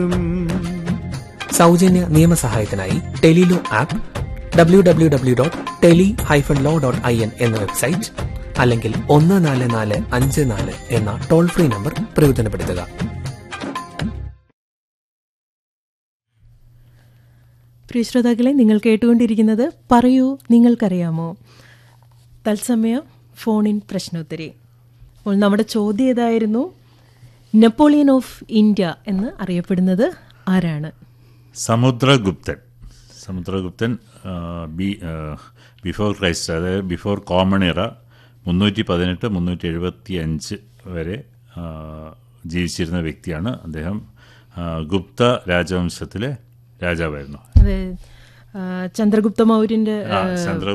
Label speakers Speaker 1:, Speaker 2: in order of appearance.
Speaker 1: സൗജന്യ നിയമസഹായത്തിനായി tele law app W W W dot tele hyphen law dot I N എന്ന website അല്ലെങ്കിൽ ഒന്ന് നാല് നാല് അഞ്ച് നാല് എന്ന ടോൾ ഫ്രീ നമ്പർ പ്രയോജനപ്പെടുത്തുക
Speaker 2: പ്രിയ ശ്രോതാക്കളെ നിങ്ങൾ കേട്ടുകൊണ്ടിരിക്കുന്നത് പറയൂ നിങ്ങൾക്കറിയാമോ തത്സമയം ഫോണിൻ പ്രശ്നോത്തരി അപ്പോൾ നമ്മുടെ ചോദ്യം ഏതായിരുന്നു നെപ്പോളിയൻ ഓഫ് ഇന്ത്യ എന്ന് അറിയപ്പെടുന്നത് ആരാണ്
Speaker 3: സമുദ്രഗുപ്തൻ സമുദ്രഗുപ്തൻ ആ, ബി ആ, ബിഫോർ ക്രൈസ്റ്റ് അതായത് ബിഫോർ കോമൺ ഇറ മുന്നൂറ്റി പതിനെട്ട് മുന്നൂറ്റി എഴുപത്തി അഞ്ച് വരെ ആ, ജീവിച്ചിരുന്ന വ്യക്തിയാണ് അദ്ദേഹം ആ, ഗുപ്ത രാജവംശത്തിലെ രാജാവായിരുന്നു
Speaker 2: അത് ആ, ചന്ദ്രഗുപ്ത മൗര്യന്റെ
Speaker 3: ആ, ചന്ദ്ര